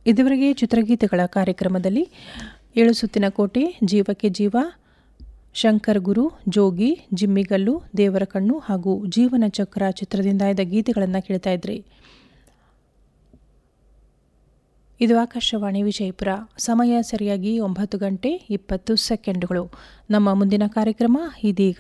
ಇದುವರೆಗೆ ಚಿತ್ರಗೀತೆಗಳ ಕಾರ್ಯಕ್ರಮದಲ್ಲಿ ಏಳು ಸುತ್ತಿನ ಕೋಟೆ ಜೀವಕ್ಕೆ ಜೀವ ಶಂಕರ್ ಗುರು ಜೋಗಿ ಜಿಮ್ಮಿಗಲ್ಲು ದೇವರ ಕಣ್ಣು ಹಾಗೂ ಜೀವನ ಚಕ್ರ ಚಿತ್ರದಿಂದ ಆಯ್ದ ಗೀತೆಗಳನ್ನು ಕೇಳ್ತಾ ಇದ್ರಿ ಇದು ಆಕಾಶವಾಣಿ ವಿಜಯಪುರ ಸಮಯ ಸರಿಯಾಗಿ ಒಂಬತ್ತು ಗಂಟೆ ಇಪ್ಪತ್ತು ಸೆಕೆಂಡುಗಳು ನಮ್ಮ ಮುಂದಿನ ಕಾರ್ಯಕ್ರಮ ಇದೀಗ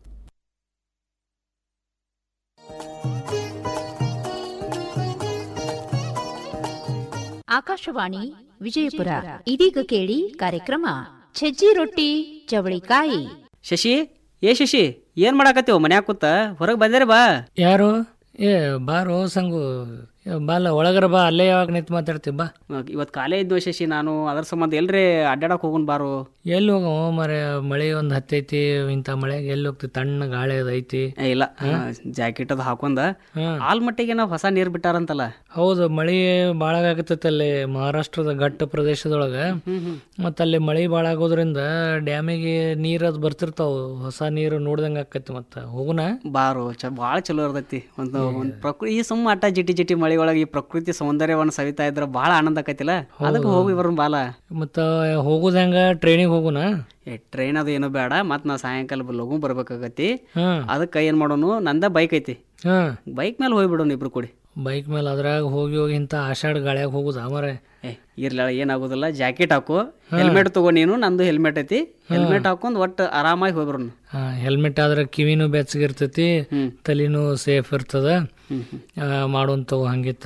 ಆಕಾಶವಾಣಿ ವಿಜಯಪುರ ಇದೀಗ ಕೇಳಿ ಕಾರ್ಯಕ್ರಮ ಸಜ್ಜಿ ರೊಟ್ಟಿ ಚವಳಿಕಾಯಿ ಶಶಿ ಏ ಶಶಿ ಏನ್ ಮಾಡಾಕತ್ತೀವ ಮನ್ಯಾಗ ಕೂತ ಹೊರಗೆ ಬಂದೇರ ಬಾ ಯಾರು ಏ ಬಾರೋ ಸಂಗು ಏ, ಬಾಲ ಒಳಗರ ಬಾ ಅಲ್ಲೇ ಯಾವಾಗ ನಿಂತು ಮಾತಾಡ್ತೀವಿ ಬಾ ಇವತ್ತು ಕಾಲೇ ಇದ್ವು ಶಶಿ ನಾನು ಅದ್ರ ಸಂಬಂಧ ಎಲ್ರಿ ಅಡ್ಡಾಡಕ್ ಹೋಗುನ್ ಬಾರು ಎಲ್ಲಿ ಹೋಗ ಮರ ಮಳೆ ಒಂದು ಹತ್ತೈತಿ ಇಂಥ ಮಳೆಗೆ ಎಲ್ಲಿ ಹೋಗ್ತಿ ತಣ್ಣ ಗಾಳಿ ಅದು ಐತಿ ಏ, ಇಲ್ಲ ಜಾಕೆಟ್ ಅದು ಹಾಕೊಂಡ ಹಾ. ಆಲ್ಮಟ್ಟಿಗೆ ನಾವು ಹೊಸ ನೀರ್ ಬಿಟ್ಟಾರಂತಲ್ಲ ಹೌದು ಮಳೆ ಭಾಳ ಆಗತ್ತೈತೆ ಅಲ್ಲಿ ಮಹಾರಾಷ್ಟ್ರದ ಘಟ್ಟ ಪ್ರದೇಶದೊಳಗೆ ಮತ್ತು ಅಲ್ಲಿ ಮಳೆ ಭಾಳ ಆಗೋದ್ರಿಂದ ಡ್ಯಾಮಿಗೆ ನೀರು ಅದು ಬರ್ತಿರ್ತಾವ ಹೊಸ ನೀರು ನೋಡ್ದಂಗೆ ಆಕೈತಿ ಮತ್ತು ಹೋಗುನ ಬಾರು ಚ ಭಾಳ ಚಲೋ ಇರ್ತೈತಿ ಒಂದು ಒಂದು ಪ್ರಕೃತಿ ಈ ಸುಮ್ಮ ಅಟ್ಟ ಜಿಟಿ ಜಿಟಿ ಮಳಿ ಒಳಗೆ ಈ ಪ್ರಕೃತಿ ಸೌಂದರ್ಯವನ್ನು ಸವಿತಾ ಇದ್ರ ಭಾಳ ಆನಂದ ಆಕೈತಿಲ್ಲ ಅದಕ್ಕೆ ಹೋಗಿ ಬರೋಣ ಬಾಲ ಮತ್ತು ಹೋಗುದು ಹೆಂಗೆ ಟ್ರೈನಿಗೆ ಹೋಗುನ ಏ ಟ್ರೈನ್ ಅದು ಏನೂ ಬೇಡ ಮತ್ತು ನಾ ಸಾಯಂಕಾಲ ಬ- ಲಘು ಬರ್ಬೇಕಾಗತಿ ಹಾಂ ಅದಕ್ಕೆ ಏನು ಮಾಡೋನು ನಂದ ಬೈಕ್ ಐತಿ ಹಾಂ ಬೈಕ್ ಮೇಲೆ ಹೋಗ್ಬಿಡೋನು ಇಬ್ರು ಕೂಡಿ ಬೈಕ್ ಮೇಲೆ ಅದ್ರಾಗ ಹೋಗಿ ಹೋಗಿ ಇಂಥ ಆಷಾಢ ಗಾಳ್ಯಾಗ ಹೋಗುದಾ ಮರೆ ಏ ಇರ್ಲ ಏನಾಗೋದಿಲ್ಲ ಜಾಕೆಟ್ ಹಾಕು ಹೆಲ್ಮೆಟ್ ತಗೋ ನೀನು ನಂದು ಹೆಲ್ಮೆಟ್ ಐತಿ ಹೆಲ್ಮೆಟ್ ಹಾಕೊಂಡ್ ಒಟ್ಟು ಆರಾಮಾಗಿ ಹೋಗ್ಬರೋನು ಹೆಲ್ಮೆಟ್ ಆದ್ರೆ ಕಿವಿನೂ ಬೆಚ್ಚಗಿರ್ತೈತಿ ಹ್ಮ್. ತಲೆನೂ ಸೇಫ್ ಇರ್ತದ ಹ್ಮ್ ಹ್ಮ್ ಮಾಡೋನ್ ತಗೋ ಹಂಗಿತ್ತ